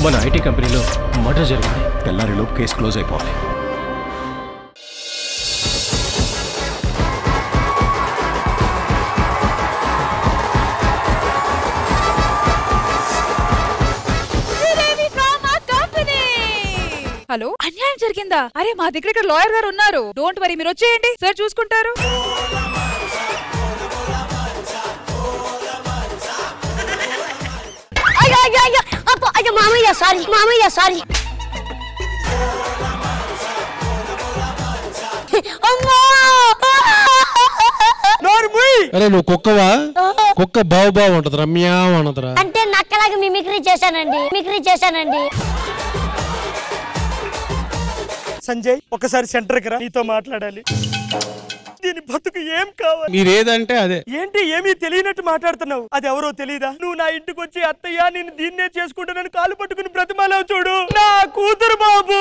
మన ఐటీ కంపెనీలో మర్డర్ జరిగింది తెల్లారిలోపు కేసు క్లోజ్ అయిపోవాలి హలో అన్యాయం జరిగిందా అరే మా దగ్గర ఇక్కడ లాయర్ గారు ఉన్నారు డోంట్ వరీ మీరు వచ్చేయండి సార్ చూసుకుంటారు అయ్యో అయ్యో అయ్యో అప్ప అయ్యో మామయ్య సారీ మామయ్య సారీ అమ్మా అరే నువ్వు కుక్కవా కుక్క బావు బావు ఉంటది రమ్యా ఉంటదిరా అంటే నక్కలాగా మిమిక్రీ చేశానండి మిమిక్రీ చేశానండి సంజయ్ ఒకసారి సెంటర్కి రా నీతో మాట్లాడాలి దీని బతుకు ఏం కావాలి మీరేదంటే అదే ఏంటి ఏమీ తెలియనట్టు మాట్లాడుతున్నావు అది ఎవరో తెలియదా నువ్వు నా ఇంటికి వచ్చి అత్తయ్య నేను దీన్నే చేసుకుంటానని కాలు పట్టుకుని బ్రతిమాలావు చూడు నా కూతురు బాబు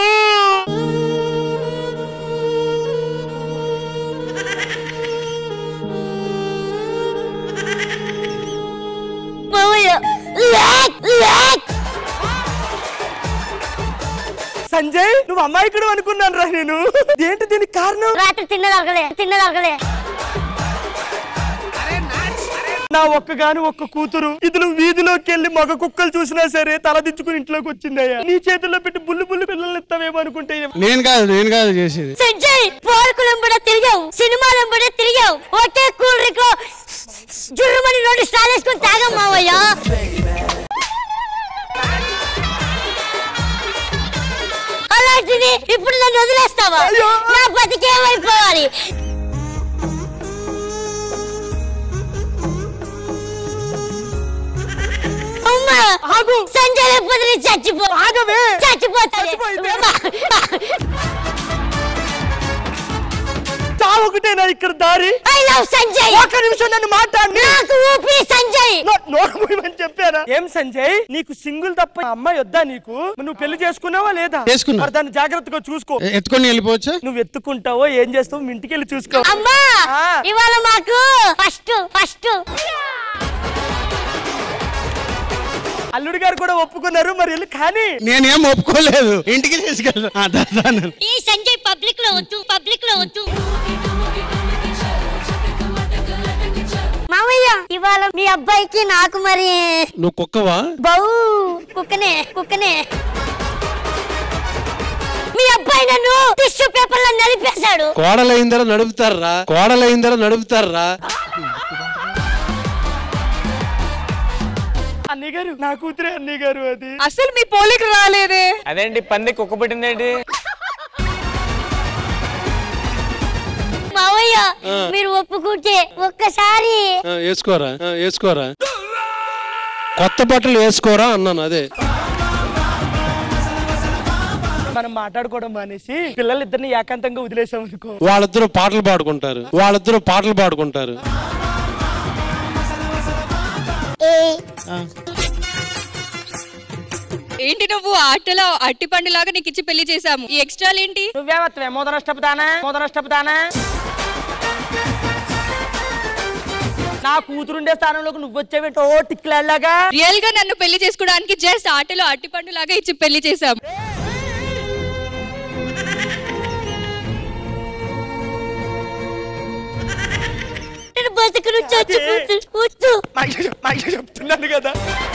మామయ్య లేక్ లేక్ సంజయ్ నువ్వు అమ్మాయికుడు అనుకున్నాను రా నేను ఏంటి దీనికి కారణం రాత్రి తిన్నదరగలే తిన్నదరగలే నా ఒక్కగాను ఒక్క కూతురు ఇతను వీధిలోకి వెళ్ళి మగ కుక్కలు చూసినా సరే తలదించుకుని ఇంట్లోకి వచ్చిందయ్యా నీ చేతుల్లో పెట్టి బుల్లు బుల్లు పిల్లలు ఇస్తావేమో అనుకుంటే నేను కాదు నేను కాదు చేసేది సంజయ్ పార్కులంబడే తిరిగావు సినిమాలంబడే తిరిగావు ఒకే కూల్ డ్రింక్ లో జుర్రుమని రెండు స్టాల్ వేసుకుని తాగం మావయ్య అలాంటిది ఇప్పుడు నన్ను వదిలేస్తావా నా బతికేమైపోవాలి అమ్మా ఆగు. సంజయ్ లేకపోతే నేను చచ్చిపో ఆగవే. చచ్చిపోతాను చావు ఒకటేనా ఇక్కడ దారి ఐ లవ్ సంజయ్ ఒక్క నిమిషం నన్ను మాట్లాడి నాకు ఊపిరి సంజయ్ నోరు మూయమని చెప్పారా ఏం సంజయ్ నీకు సింగిల్ తప్ప ఆ అమ్మాయి వద్దా నీకు నువ్వు పెళ్లి చేసుకున్నావా లేదా చేసుకున్నా. మరి దాన్ని జాగ్రత్తగా చూసుకో ఎ- ఎత్తుకొని వెళ్ళిపోవచ్చా నువ్వు ఎత్తుకుంటావో ఏం చేస్తావు మీ ఇంటికి వెళ్ళి చూసుకో అమ్మా ఆ. ఇవాళ మాకు ఫస్ట్ ఫస్ట్ అల్లుడు గారు కూడా ఒప్పుకున్నారు మరి వెళ్ళి కానీ నేనేం ఒప్పుకోలేదు ఇంటికి తీసుకెళ్తా ఆ, దా, దా, దా. ఈ సంజయ్ పబ్లిక్ లో వద్దు పబ్లిక్ లో వద్దు మామయ్య ఇవాళ మీ అబ్బాయికి నాకు మరి నువ్వు కుక్కవా బౌ కుక్కనే కుక్కనే మీ అబ్బాయి నన్ను టిష్యూ పేపర్ లో నలిపేశాడు కోడలైందర నడుపుతారా కోడలైందర నడుపుతారా అన్నయ్య గారు నా కూతురే అన్నయ్య గారు అది అసలు మీ పోలిక రాలేదే అదేంటి పంది కుక్క పెట్టిందేంటి మావయ్య మీరు ఒప్పుకుంటే ఒక్కసారి ఆ, వేసుకోరా ఆ, వేసుకోరా కొత్త బట్టలు వేసుకోరా అన్నాను అదే మనం మాట్లాడుకోవడం మానేసి పిల్లలిద్దరిని ఏకాంతంగా వదిలేసాం అనుకో వాళ్ళిద్దరూ పాటలు పాడుకుంటారు వాళ్ళిద్దరూ పాటలు పాడుకుంటారు ఏంటి నువ్వు ఆటలో అట్టి పండులాగా నీకు ఇచ్చి పెళ్లి చేసాము ఈ ఎక్స్ట్రాలు ఏంటి నువ్వేమత్తవే మోదనష్టపు దానా మోదనష్టపు దానా నా కూతురుండే స్థానంలోకి నువ్వు వచ్చేవేంటో ఓ టిక్లాగా రియల్ గా నన్ను పెళ్లి చేసుకోవడానికి జస్ట్ ఆటలో అట్టి పండులాగా ఇచ్చి పెళ్లి చేసాము నేను బతుకును చచ్చిపోతు చెప్తున్నాను కదా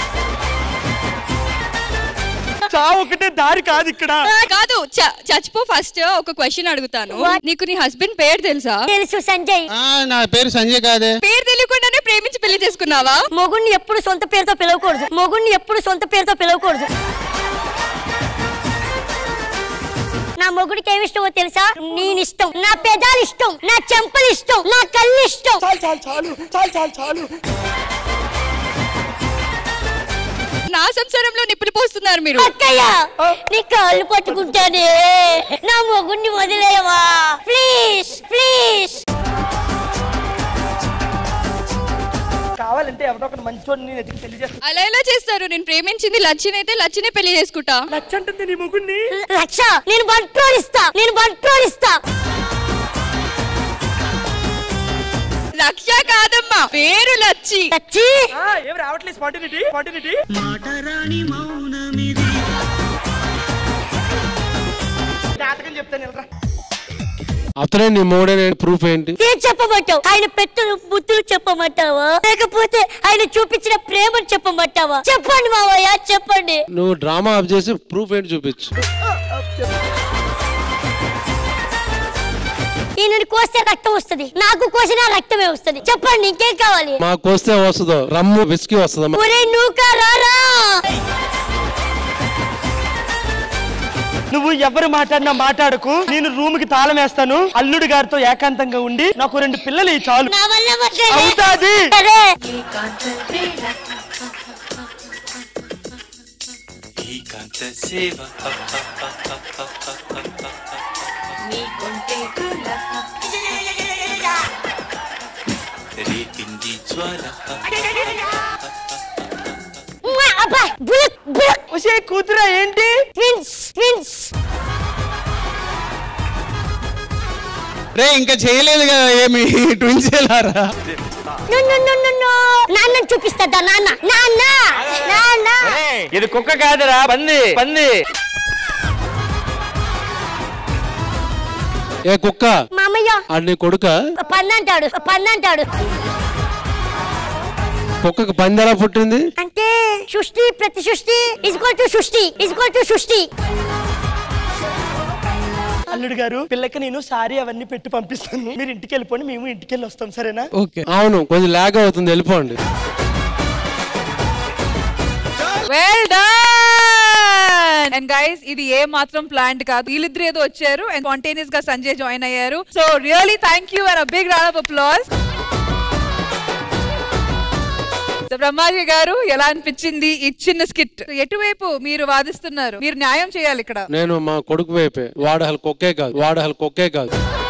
చావు ఒకటే దారి కాదు ఇక్కడ కాదు చ- చచ్చిపో ఫస్ట్ ఒక క్వశ్చన్ అడుగుతాను నీకు నీ హస్బెండ్ పేరు తెలుసా తెలుసు సంజయ్ ఆ, నా పేరు సంజయ్ కాదే పేరు తెలియకుండానే ప్రేమించి పెళ్లి చేసుకున్నావా మొగుణ్ణి ఎప్పుడు సొంత పేరుతో పిలవకూడదు మొగుణ్ణి ఎప్పుడు సొంత పేరుతో పిలవకూడదు నా మొగుడికి ఏమి ఇష్టమో తెలుసా నేను ఇష్టం నా పెదాలు ఇష్టం నా చెంపలు ఇష్టం నా కళ్ళు ఇష్టం చాలు చాలు చాలు చాలు చాలు చాలు నా సంసారంలో నిప్పులు పోస్తున్నారు మీరు అక్కయ్య నీ కాళ్ళు పట్టుకుంటానే నా మొగుడిని వదిలేవా ప్లీజ్ ప్లీజ్ కావాలంటే ఎవరో ఒకటి మంచోడిని నేను ఎతికి పెళ్లి చేస్తాను అలా ఎలా చేస్తారు నేను ప్రేమించింది లచ్చిని అయితే లచ్చినే పెళ్లి చేసుకుంటా నచ్చంటుంది నీ ముగ్గురిని లక్ష నేను బంట్రోల్ ఇస్తా నేను బంట్రోల్ ఇస్తా లక్ష కాదమ్మా పేరు లచ్చి లచ్చి ఏమి రావట్లేదు స్పాంటినిటీ స్పాంటినిటీ అతనే నీ మోడే ప్రూఫ్ ఏంటి ఏం చెప్పమంటావు ఆయన పెట్టిన బుద్ధులు చెప్పమంటావా లేకపోతే ఆయన చూపించిన ప్రేమను చెప్పమంటావా చెప్పండి మావయ్య చెప్పండి నువ్వు డ్రామా ఆఫ్ చేసి ప్రూఫ్ ఏంటి చూపించు ఈయనని కోస్తే రక్తం వస్తుంది నాకు కోసిన రక్తమే వస్తుంది చెప్పండి ఇంకేం కావాలి మాకు వస్తే వస్తుందో రమ్ము విస్కీ వస్తుందమ్మా ఒరే నూకా రారా నువ్వు ఎవరు మాట్లాడినా మాట్లాడకు నేను రూమ్ కి తాళం వేస్తాను అల్లుడు గారితో ఏకాంతంగా ఉండి నాకు రెండు పిల్లలు ఈ చాలు నా వల్ల అవ్వట్లేదే. అవుతాది అరే ఉమ్మా, అబ్బా బులక్ బులక్ వచ్చే కూతురా ఏంటి ట్విన్స్ ట్విన్స్ రే ఇంకా చేయలేదు కదా ఏమి ట్విన్స్ ఎలారా no no no no no నాన్న చూపిస్తా నాన్న నాన్న నాన్న ఇది కుక్క కాదురా పంది పంది ఏ కుక్క మామయ్య ఆడు నీ కొడుక పన్నంటాడు పన్నంటాడు కుక్కకి పంది ఎలా పుట్టింది అంటే సృష్టి ప్రతి సృష్టి ఇజ్కోల్ టు సృష్టి ఇజ్కోల్ టు సృష్టి అల్లుడు గారు పిల్లకి నేను సారీ అవన్నీ పెట్టి పంపిస్తాను మీరు ఇంటికి వెళ్ళిపోండి మేము ఇంటికి వెళ్ళి వస్తాం సరేనా ఓకే అవును కొంచెం లాగ్ అవుతుంది వెళ్ళిపోండి వెల్ డన్ అండ్ గైస్ ఇది ఏ మాత్రం ప్లాంట్ కాదు వీళ్ళిద్దరు ఏదో వచ్చారు అండ్ స్పాంటేనియస్ గా సంజయ్ జాయిన్ అయ్యారు so really thank you and big round of applause so Brahmaji గారు ఎలా అనిపించింది ఈ చిన్న స్కిట్ ఎటువైపు మీరు వాదిస్తున్నారు మీరు న్యాయం చేయాలి ఇక్కడ నేను మా కొడుకు వైపే వాడు అసలు కుక్కే కాదు వాడు అసలు కుక్కే కాదు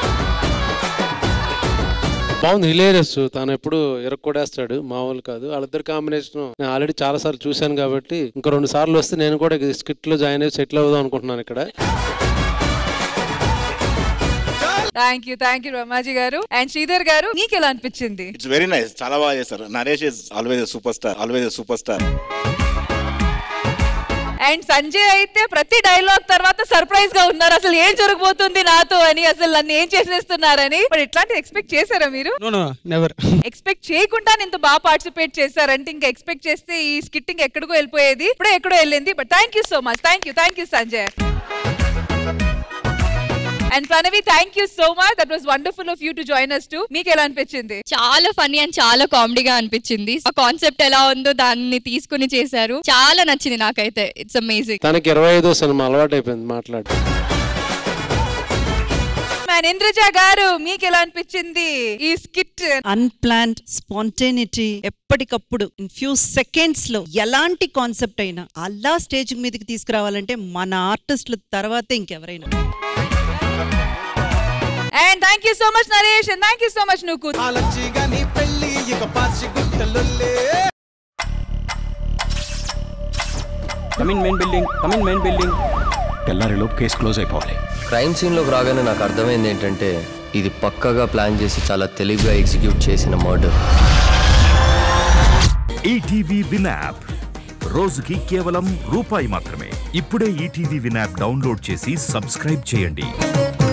బాగుంది హిలేరియస్ తను ఎప్పుడు ఇరక్కొడేస్తాడు మామూలు కాదు వాళ్ళిద్దరు కాంబినేషన్ నేను ఆల్రెడీ చాలా సార్లు చూశాను కాబట్టి ఇంకో రెండు సార్లు వస్తే నేను కూడా స్కిట్ లో జాయిన్ అయ్యి సెటిల్ అవుదాం అనుకుంటున్నాను ఇక్కడ thank you thank you Brahmaji గారు అండ్ శ్రీధర్ గారు మీకు ఎలా అనిపించింది ఇట్స్ వెరీ నైస్ చాలా బాగా చేస్తారు Naresh is always super star always super star and Sanjay అయితే ప్రతి డైలాగ్ తర్వాత సర్ప్రైజ్ గా ఉన్నారు అసలు ఏం జరగబోతుంది నాతో అని అసలు నన్ను ఏం చేసేస్తున్నారని మరి ఇట్లాంటివి ఎక్స్పెక్ట్ చేశారా మీరు నో నో నెవర్ ఎక్స్పెక్ట్ చేయకుండా ఇంత బాగా పార్టిసిపేట్ చేశారంటే ఇంకా ఎక్స్పెక్ట్ చేస్తే ఈ స్కిట్టింగ్ ఎక్కడికో వెళ్ళిపోయేది ఇప్పుడే ఎక్కడో వెళ్ళింది but thank you so much thank you thank you Sanjay and Pranavi thank you so much that was wonderful of you to join us to మీకు ఎలా అనిపించింది చాలా ఫనీ అండ్ చాలా కామెడీగా అనిపించింది ఆ కాన్సెప్ట్ ఎలా ఉందో దాన్ని తీసుకుని చేశారు చాలా నచ్చింది నాకైతే ఇట్స్ అమేజింగ్ తనకి ఇరవై ఐదో సినిమా అలవాటు అయిపోయింది మాట్లాడి మ్యాన్ ఇంద్రజ గారు మీకు ఎలా అనిపించింది ఈ స్కిట్ అన్ప్లాన్డ్ స్పాంటేనిటీ ఎప్పటికప్పుడు ఇన్ ఫ్యూ సెకండ్స్ లో ఎలాంటి కాన్సెప్ట్ అయినా అలా స్టేజ్ మీదకి తీసుకురావాలంటే మన ఆర్టిస్టుల తర్వాతే ఇంకెవరైనా and thank you so much Naresh and thank you so much నువ్వు come in main building come in main building తెల్లారిలోపు కేసు క్లోజ్ అయిపోవాలి క్రైమ్ సీన్లోకి రాగానే నాకు అర్థమైంది ఏంటంటే ఇది పక్కగా ప్లాన్ చేసి చాలా తెలివిగా ఎగ్జిక్యూట్ చేసిన మర్డర్ ఈటీవీ విన్ యాప్ రోజుకి కేవలం రూపాయి మాత్రమే ఇప్పుడే ఈటీవీ విన్ యాప్ డౌన్లోడ్ చేసి సబ్స్క్రైబ్ చేయండి